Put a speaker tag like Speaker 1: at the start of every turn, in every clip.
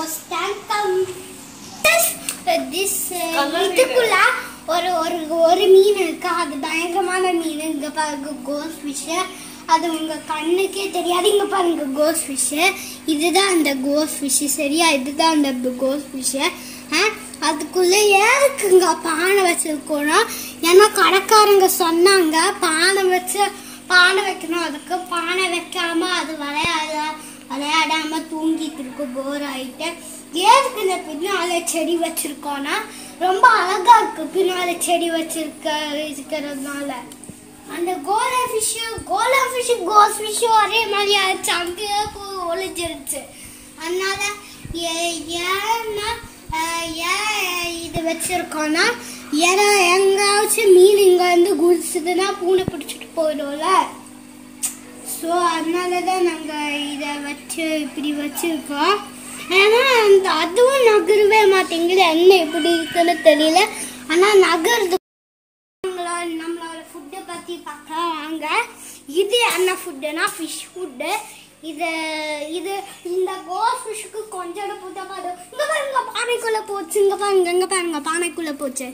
Speaker 1: cos டேங்கம் this
Speaker 2: Colour
Speaker 1: இதுக்குள்ள ஒரு ஒரு ஒரு மீன் இருக்கு அது பயங்கரமான மீன் இங்க பாருங்க கோஸ் ஃபிஷ் அது உங்க கண்ணுக்கே தெரியாது இங்க பாருங்க கோஸ் ஃபிஷ் இதுதான் அந்த கோஸ் ஃபிஷ் சரியா இதுதான் அந்த கோஸ் ஃபிஷ் அதுக்குள்ள ஏதுக்குங்க பானை வச்சிருக்கோம்னா ஏன்னா கடைக்காரங்க சொன்னாங்க பானை வச்சு பானை வைக்கணும் அதுக்கு பானை வைக்காம அது விளையாட விளையாடாம தூங்கிட்டு இருக்கு போர் ஆயிட்டு ஏதுக்கு இந்த பின்னால செடி வச்சிருக்கோம்னா ரொம்ப அழகா இருக்கு பின்னால செடி வச்சிருக்க இருக்கிறதுனால அந்த கோலா ஃபிஷ் கோலா ஃபிஷ் கோஸ் ஃபிஷ் ஒரே மாதிரி ஆயிடுச்சு அங்கேயே போய் ஒளிஞ்சிருச்சு அதனால ஏ- ஏன்னா அஹ், ஏன் இது வச்சிருக்கோம்னா ஏன்னா எங்காச்சும் மீன் இங்க வந்து குதிச்சுதுன்னா பூனை பிடிச்சிட்டு போயிடும்ல ஸோ அதனால தான் நாங்கள் இதை வச்சு இப்படி வச்சுருக்கோம் ஏன்னா அந்த அதுவும் நகரவே மாட்டேங்குது என்ன எப்படி இருக்குன்னு தெரியல ஆனால் நகருது நம்மளோட நம்மளோட ஃபுட்டை பற்றி பார்க்கலாம் வாங்க இது என்ன ஃபுட்டுனா ஃபிஷ் ஃபுட்டு இது இது இந்த கோஸ் ஃபிஷ்க்கு கொஞ்சம் போட்டா பாரு இங்கே பாருங்க பானைக்குள்ளே போச்சு இங்கே பாருங்க இங்கே பாருங்க பானைக்குள்ளே போச்சு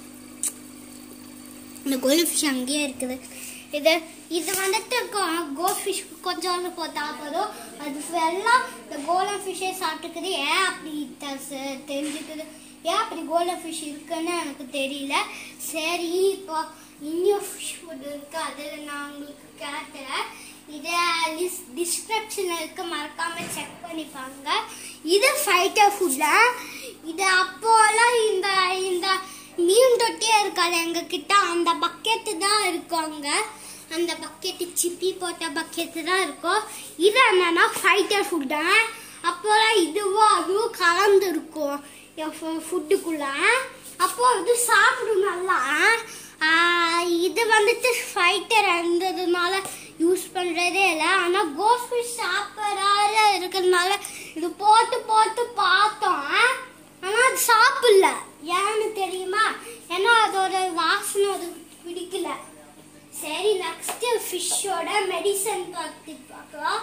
Speaker 1: இந்த கோல் ஃபிஷ் அங்கேயே இருக்குது இது இது வந்துட்டு கோல் ஃபிஷ் கொஞ்சம் போட்டா போதும் அது எல்லாம் இந்த கோலம் ஃபிஷ்ஷே சாப்பிட்டுக்குது ஏன் அப்படி த- தெரிஞ்சுக்குது ஏன் அப்படி கோலம் ஃபிஷ் இருக்குன்னு எனக்கு தெரியல சரி இப்போ இன்னும் ஃபிஷ் ஃபுட் இருக்கு அதில் நான் உங்களுக்கு கேட்குறேன் இதை லிஸ் டிஸ்கிரிப்ஷனில் இருக்க மறக்காம செக் பண்ணிப்பாங்க இது ஃபைட்டர் ஃபுட்டா இது அப்போலாம் இந்த இந்த மீன் தொட்டியே இருக்காது எங்க கிட்ட அந்த பக்கெட்டு தான் இருக்கும் அங்க அந்த பக்கெட்டு சிப்பி போட்ட பக்கெட்டு தான் இருக்கும் இது என்னன்னா ஃபைட்டர் ஃபுட்டு அப்போலாம் இதுவும் அதுவும் கலந்து இருக்கும் ஃபுட்டுக்குள்ள அப்போ இது சாப்பிடும் நல்லா ஆஹ் இது வந்துட்டு ஃபைட்டர் இருந்ததுனால யூஸ் பண்றதே இல்லை ஆனா கோஸ் ஃபிஷ் சாப்பிட்றாத இருக்கிறதுனால இது போட்டு போட்டு பார்த்தோம் ஆனா அது சாப்பிடல ஏன்னு தெரியுமா ஏன்னா அதோட வாசனை அது பிடிக்கல சரி நெக்ஸ்ட் ஃபிஷ்ஷோட மெடிசன் பார்த்து பார்க்கலாம்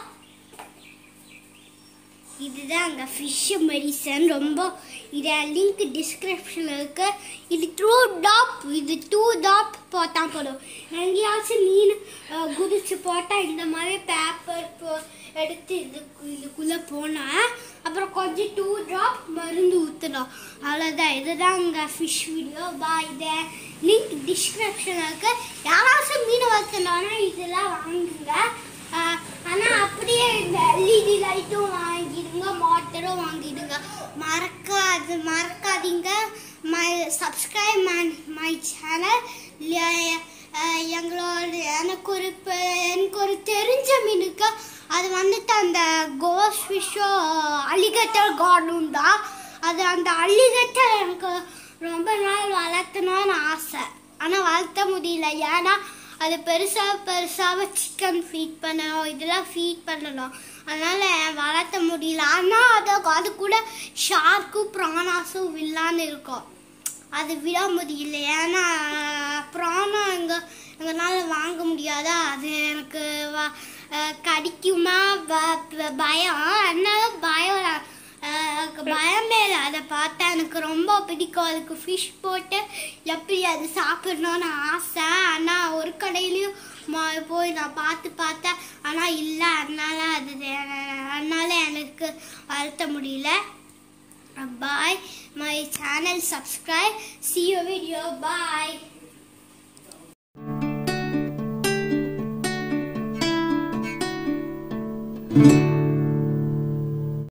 Speaker 1: இதுதான் அங்கே ஃபிஷ் மெடிசன் ரொம்ப இதை லிங்க் டிஸ்கிரிப்ஷனில் இருக்கு இது டூ டாப் இது டூ டாப் போட்டால் போதும் எங்கேயாச்சும் மீன் அஹ், குதிச்சு போட்டால் இந்த மாதிரி பேப்பர் எடுத்து இது இதுக்குள்ளே போனால் அப்புறம் கொஞ்சம் டூ ட்ராப் மருந்து ஊற்றணும் அவ்வளோதான் இதுதான் அங்கே ஃபிஷ் வீடியோ பா இதை லிங்க் டிஸ்கிரிப்ஷனில் இருக்கு யாராச்சும் மீன் வளர்த்தணும்னா இதெல்லாம் வாங்குங்க ஆஹ் ஆனா அப்படியே இந்த எல்இடி லைட்டும் வாங்கிடுங்க மாட்டரும் வாங்கிடுங்க மறக்காது மறக்காதீங்க my subscribe my my channel எங்களோட எனக்கு ஒரு ப- எனக்கு ஒரு தெரிஞ்ச மீனுக்கு அது வந்துட்டு அந்த கோஸ் ஃபிஷ்ஷோ அலிகேட்டர் கார்டும் தான் அது அந்த அலிகேட்டர் எனக்கு ரொம்ப நாள் வளர்த்தணும்னு ஆசை ஆனால் வளர்த்த முடியல ஏன்னா அது பெருசாக பெருசாக சிக்கன் ஃபீட் பண்ணணும் இதெல்லாம் ஃபீட் பண்ணணும் அதனால் வளர்த்த முடியல ஆனால் அது அது கூட ஷார்க்கும் ப்ரானாஸும் வில்லான்னு இருக்கும் அது விட முடியல ஏன்னா ப்ரானா எங்க எங்களால் வாங்க முடியாதா அது எனக்கு வ- அஹ் கடிக்குமா ப- ப- பயம் அதனால பயம் அஹ் எனக்கு பயமே இல்லை அதை பார்த்தா எனக்கு ரொம்ப பிடிக்கும் அதுக்கு ஃபிஷ் போட்டு எப்படி அது சாப்பிடணும்னு ஆசை ஆனால் ஒரு கடையிலையும் ம- போய் நான் பார்த்து பார்த்தேன் ஆனால் இல்லை அதனால அது எ- அதனால எனக்கு வளர்த்த முடியல bye my channel subscribe see your video bye
Speaker 3: thank you